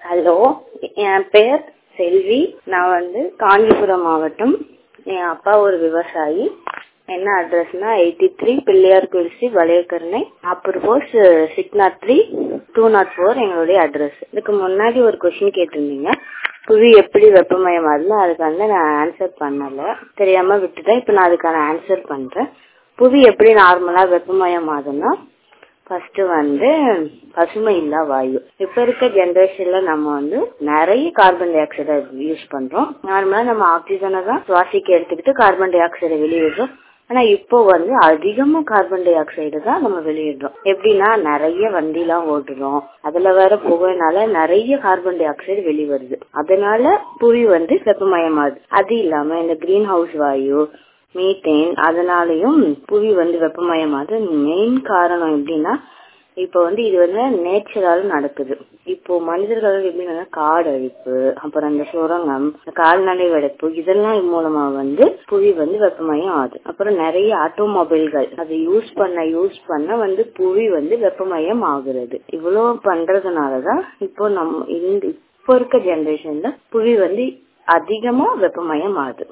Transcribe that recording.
hello என் பெயர் செல்வி நான் வந்து காஞ்சிபுரம் மாவட்டம் என் அப்பா ஒரு விவசாயி என்ன அட்ரஸ்னா எயிட்டி த்ரீ பிள்ளையார் குறிச்சி வளையக்கரணை நாற்பது போஸ் six nought three two nought four எங்களுடைய அட்ரஸ் இதுக்கு முன்னாடி ஒரு கொஸ்டின் கேட்டிருந்தீங்க புவி எப்படி வெப்பமயமாதுன்னு அதுக்கு வந்து நான் ஆன்சர் பண்ணல தெரியாம விட்டுட்டேன் இப்போ நான் அதுக்கான ஆன்சர் பண்றேன் புவி எப்படி நார்மலா வெப்பமயமாகுதுன்னா ஃபர்ஸ்ட் வந்து பசுமை இல்லா வாயு இப்ப இருக்க ஜெனரேஷன்ல நம்ம வந்து நிறைய கார்பன் டை ஆக்சைடை யூஸ் பண்றோம் நார்மலா நம்ம ஆக்சிஜனை தான் சுவாசிக்க எடுத்துக்கிட்டு கார்பன் டை ஆக்சைடை வெளியிடுறோம் ஆனா இப்போ வந்து அதிகமா கார்பன் டை ஆக்சைடு தான் நம்ம வெளியிடுறோம் எப்படின்னா நிறைய வண்டி எல்லாம் ஓட்டுறோம் அதுல வேற புகைனால நிறைய கார்பன் டை ஆக்சைடு வெளிவருது அதனால புவி வந்து வெப்பமயமாகுது அது இல்லாம இந்த கிரீன் ஹவுஸ் வாயு மீத்தேன் அதனாலயும் புவி வந்து வெப்பமயமாது மெயின் காரணம் எப்படின்னா இப்போ வந்து இது வந்து நேச்சரால நடக்குது இப்போ மனிதர்கள் எப்படின்னா காடு அழிப்பு அப்புறம் இந்த சுரங்கம் கால்நடை வெடிப்பு இதெல்லாம் மூலமா வந்து புவி வந்து வெப்பமயம் ஆகுது அப்புறம் நிறைய ஆட்டோமொபைல்கள் அதை யூஸ் பண்ண யூஸ் பண்ண வந்து புவி வந்து வெப்பமயம் ஆகுறது இவ்வளவு பண்றதுனாலதான் இப்போ நம்ம இந்த இப்போ இருக்க ஜெனரேஷன்ல புவி வந்து அதிகமா வெப்பமயம் ஆகுது